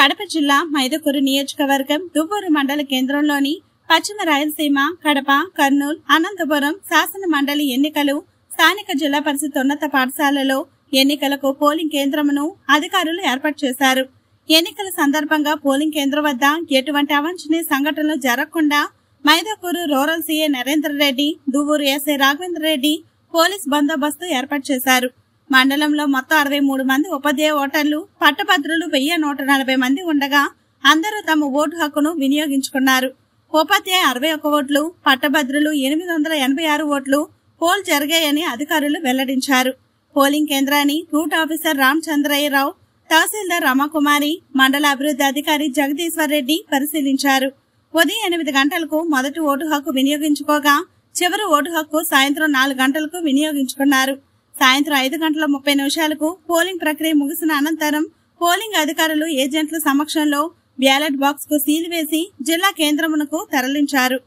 కడప జిల్లా మైదుకూరు నియోజకవర్గం దువ్వూరు మండల కేంద్రంలోని పశ్చిమ రాయలసీమ కడప కర్నూలు అనంతపురం శాసన మండలి ఎన్నికలు స్థానిక జిల్లా పరిషత్ ఉన్నత పాఠశాలలో ఎన్నికలకు పోలింగ్ కేంద్రమును అధికారులు ఏర్పాటు చేశారు ఎన్నికల సందర్భంగా పోలింగ్ కేంద్రం వద్ద ఎటువంటి అవాంఛనీయ సంఘటనలు జరగకుండా Mydukur rural CA Narendra Reddy Duvvur SI Raghavendra Reddy police బందోబస్తు ఏర్పాటు చేశారు మండలంలో మొత్తం అరవై మూడు మంది ఉపాధ్యాయ ఓటర్లు పట్టభద్రులు వెయ్యి నూట నలభై మంది ఉండగా అందరూ తమ ఓటు హక్కును వినియోగించుకున్నారు ఉపాధ్యాయ అరవై ఒక్క ఓట్లు పట్టభద్రులు ఎనిమిది వందల ఎనభై ఆరు ఓట్లు పోల్ జరిగాయని అధికారులు వెల్లడించారు పోలింగ్ కేంద్రాన్ని రూట్ ఆఫీసర్ రామచంద్రయ్యరావు తహసీల్దార్ రమాకుమారి మండల అభివృద్ధి అధికారి జగదీశ్వర్ రెడ్డి పరిశీలించారు ఉదయం ఎనిమిది గంటలకు మొదటి ఓటు హక్కు వినియోగించుకోగా చివరి ఓటు హక్కు సాయంత్రం నాలుగు గంటలకు వినియోగించుకున్నారు సాయంత్రం ఐదు గంటల ముప్పై నిమిషాలకు పోలింగ్ ప్రక్రియ ముగిసిన అనంతరం పోలింగ్ అధికారులు ఏజెంట్ల సమక్షంలో బ్యాలెట్ బాక్స్ కు సీల్ వేసి జిల్లా కేంద్రమునకు తరలించారు